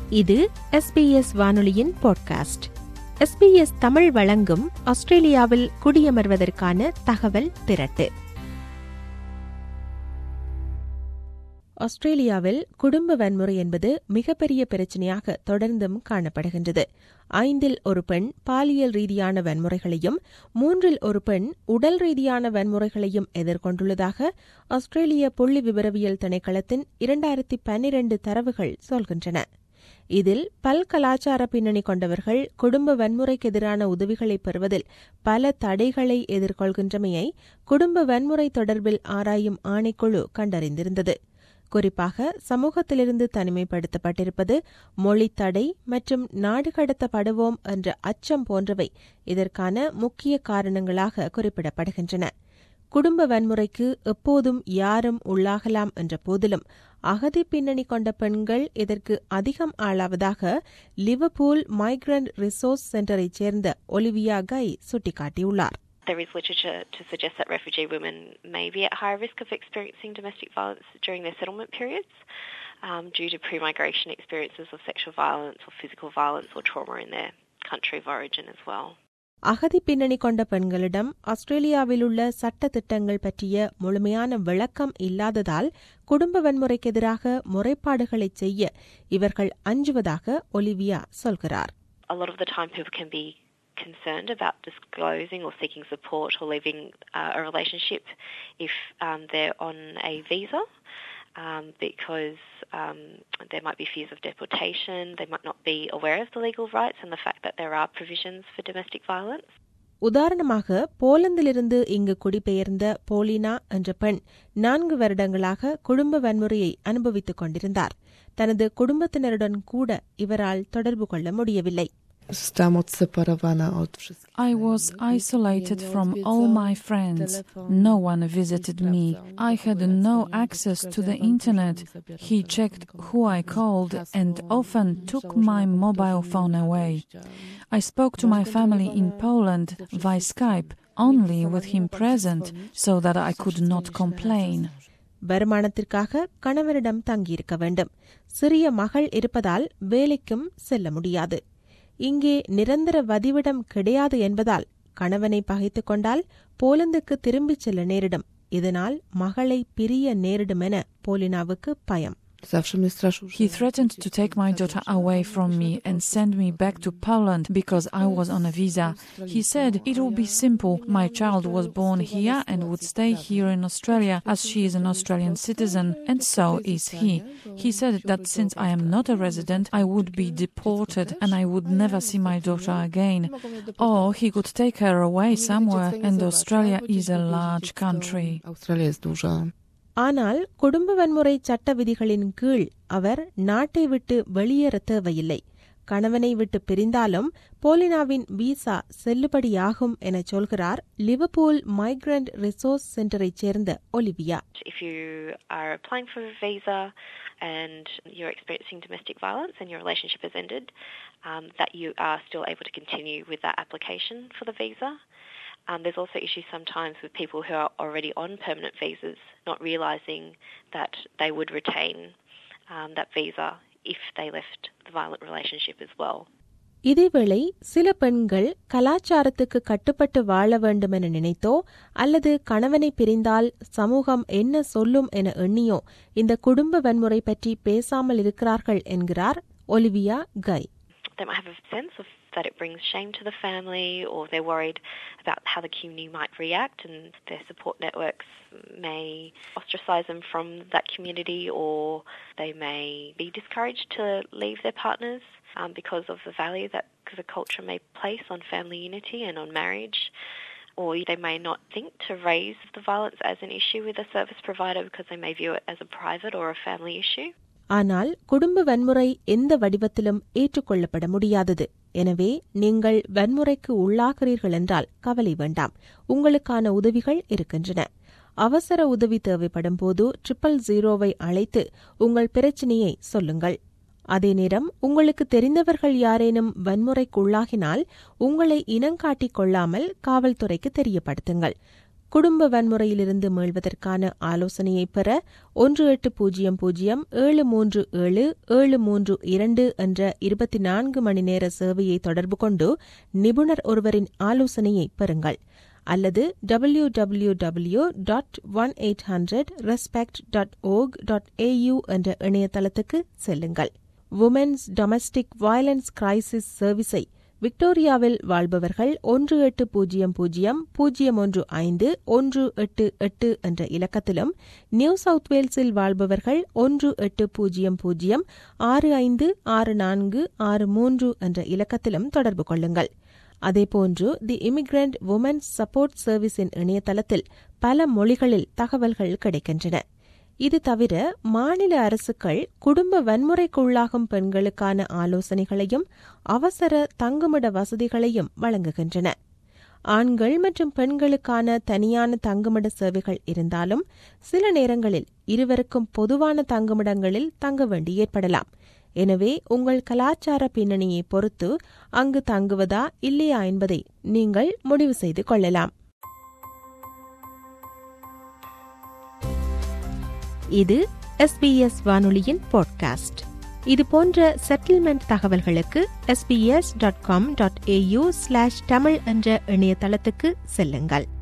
இது எஸ்பிஎஸ் வானொலியின் podcast SBS Tamil வழங்கும் ஆஸ்திரேலியாவில் குடியமர்வதற்கான தகவல் திரட்டு ஆஸ்திரேலியாவில் குடும்ப வன்முறை என்பது மிகப்பெரிய பிரச்சினையாக தொடர்ந்தும் காணப்படுகின்றது ஐந்தில் ஒரு பெண் பாலியல் ரீதியான வன்முறைகளையும் மூன்றில் ஒரு பெண் உடல் ரீதியான வன்முறைகளையும் எதிர்கொண்டுள்ளதாக ஆஸ்திரேலிய புள்ளி விவரவியல் திணைக்களத்தின் இரண்டாயிரத்தி பன்னிரண்டு தரவுகள் சொல்கின்றன இதில் பல் கலாச்சார பின்னணி கொண்டவர்கள் குடும்ப வன்முறைக்கு எதிரான உதவிகளை பெறுவதில் பல தடைகளை எதிர்கொள்கின்றமையை குடும்ப வன்முறை தொடர்பில் ஆராயும் ஆணைக்குழு கண்டறிந்திருந்தது குறிப்பாக சமூகத்திலிருந்து தனிமைப்படுத்தப்பட்டிருப்பது மொழி தடை மற்றும் நாடு கடத்தப்படுவோம் என்ற அச்சம் போன்றவை இதற்கான முக்கிய காரணங்களாக குறிப்பிடப்படுகின்றன குடும்ப வன்முறைக்கு எப்போதும் யாரும் உள்ளாகலாம் என்ற போதிலும் அகதி பின்னணி கொண்ட பெண்கள் இதற்கு அதிகம் ஆளாவதாக லிவர்பூல் மைக்ரண்ட் ரிசோர்ஸ் சென்டரைச் சேர்ந்த ஒலிவியா கை சுட்டிக்காட்டியுள்ளார் There is literature to suggest that refugee women may be at higher risk of experiencing domestic violence during their settlement periods um, due to pre migration experiences of sexual violence or physical violence or trauma in their country of origin as well. அகதி பின்னணி கொண்ட பெண்களிடம் ஆஸ்திரேலியாவில் உள்ள சட்ட திட்டங்கள் பற்றிய முழுமையான விளக்கம் இல்லாததால் குடும்ப வன்முறைக்கு எதிராக முறைப்பாடுகளை செய்ய இவர்கள் அஞ்சுவதாக ஒலிவியா சொல்கிறார் A lot of the time, people can be concerned about disclosing or seeking support or leaving uh, a relationship if um, they're on a visa. Um, because um, there might be fears of deportation, they might not be aware of the legal rights and the fact that there are provisions for domestic violence. உதாரணமாக போலந்திலிருந்து இங்கு குடிபெயர்ந்த போலினா என்ற பெண் நான்கு வருடங்களாக குடும்ப வன்முறையை அனுபவித்துக் கொண்டிருந்தார் தனது குடும்பத்தினருடன் கூட இவரால் தொடர்பு கொள்ள முடியவில்லை Zostałam odseparowana od wszystkich. I was isolated from all my friends. No one visited me. I had no access to the internet. He checked who I called and often took my mobile phone away. I spoke to my family in Poland via Skype only with him present so that I could not complain. வருமானத்திற்காக கணவரிடம் தங்கியிருக்க வேண்டும் சிறிய மகள் இருப்பதால் வேலைக்கும் செல்ல முடியாது இங்கே நிரந்தர வதிவிடம் கிடையாது என்பதால் கணவனை பகைத்துக் கொண்டால் போலந்துக்கு திரும்பிச் செல்ல நேரிடும் இதனால் மகளை பிரிய நேரிடும் என போலினாவுக்கு பயம் Zawsze mnie straszył, że He threatened to take my daughter away from me and send me back to Poland because I was on a visa. He said it would be simple. My child was born here and would stay here in Australia as she is an Australian citizen, and so is he. He said that since I am not a resident, I would be deported and I would never see my daughter again. Or he could take her away somewhere, and Australia is a large country. Australia jest duża. ஆனால் குடும்ப வன்முறை சட்ட விதிகளின் கீழ் அவர் நாட்டை விட்டு வெளியேற தேவையில்லை கணவனை விட்டு பிரிந்தாலும் போலினாவின் விசா செல்லுபடியாகும் என சொல்கிறார் லிவர்பூல் மைக்ரண்ட் ரிசோர்ஸ் சென்டரைச் சேர்ந்த Olivia If you are applying for a visa and you're experiencing domestic violence and your relationship has ended, um, that you are still able to continue with that application for the visa. Um, there's also issues sometimes with people who are already on permanent visas not realising that they would retain um, that visa if they left the violent relationship as well. இதேவேளை சில பெண்கள் கலாச்சாரத்துக்கு கட்டுப்பட்டு வாழ வேண்டும் என நினைத்தோ அல்லது கணவனை பிரிந்தால் சமூகம் என்ன சொல்லும் என எண்ணியோ இந்த குடும்ப வன்முறை பற்றி பேசாமல் இருக்கிறார்கள் என்கிறார் Olivia Guy They might have a sense of that it brings shame to the family, or they're worried about how the community might react, and their support networks may ostracize them from that community, or they may be discouraged to leave their partners um, because of the value that the culture may place on family unity and on marriage. Or they may not think to raise the violence as an issue with a service provider because they may view it as a private or a family issue. ஆனால் குடும்ப வன்முறை எந்த வடிவத்திலும் ஏற்றுக்கொள்ளப்பட முடியாதது எனவே நீங்கள் வன்முறைக்கு உள்ளாகிறீர்கள் என்றால் கவலை வேண்டாம் உங்களுக்கான உதவிகள் இருக்கின்றன அவசர உதவி தேவைப்படும் போது ட்ரிபிள் ஜீரோவை அழைத்து உங்கள் பிரச்சினையை சொல்லுங்கள் அதே நேரம் உங்களுக்கு தெரிந்தவர்கள் யாரேனும் வன்முறைக்கு உள்ளாகினால் உங்களை இனங்காட்டிக் கொள்ளாமல் காவல்துறைக்கு தெரியப்படுத்துங்கள் குடும்ப வன்முறையிலிருந்து மீள்வதற்கான ஆலோசனையை பெற ஒன்று எட்டு பூஜ்ஜியம் பூஜ்ஜியம் ஏழு மூன்று ஏழு ஏழு மூன்று இரண்டு என்ற இருபத்தி நான்கு மணி நேர சேவையை தொடர்பு கொண்டு நிபுணர் ஒருவரின் ஆலோசனையை பெறுங்கள் அல்லது W W W dot one eight hundred respect dot org dot AU என்ற இணையதளத்துக்கு செல்லுங்கள் உமன்ஸ் டொமஸ்டிக் வயலன்ஸ் கிரைசிஸ் சர்வீஸை விக்டோரியாவில் வாழ்பவர்கள் ஒன்று எட்டு பூஜ்ஜியம் பூஜ்ஜியம் பூஜ்ஜியம் ஒன்று ஐந்து ஒன்று எட்டு எட்டு என்ற இலக்கத்திலும் நியூ சவுத் வேல்ஸில் வாழ்பவர்கள் ஒன்று எட்டு பூஜ்ஜியம் பூஜ்ஜியம் ஆறு ஐந்து ஆறு நான்கு ஆறு மூன்று என்ற இலக்கத்திலும் தொடர்பு கொள்ளுங்கள் அதேபோன்று தி இமிகிரண்ட் உமன்ஸ் சப்போர்ட் சர்வீஸின் இணையதளத்தில் பல மொழிகளில் தகவல்கள் கிடைக்கின்றன இது தவிர மாநில அரசுகள் குடும்ப வன்முறைக்குள்ளாகும் பெண்களுக்கான ஆலோசனைகளையும் அவசர தங்குமிட வசதிகளையும் வழங்குகின்றன ஆண்கள் மற்றும் பெண்களுக்கான தனியான தங்குமிட சேவைகள் இருந்தாலும் சில நேரங்களில் இருவருக்கும் பொதுவான தங்குமிடங்களில் தங்க வேண்டி ஏற்படலாம் எனவே உங்கள் கலாச்சார பின்னணியை பொறுத்து அங்கு தங்குவதா இல்லையா என்பதை நீங்கள் முடிவு செய்து கொள்ளலாம் இது எஸ்பிஎஸ் வானொலியின் பாட்காஸ்ட் இது போன்ற செட்டில்மெண்ட் தகவல்களுக்கு SBS dot com dot AU slash Tamil என்ற இணையதளத்துக்கு செல்லுங்கள்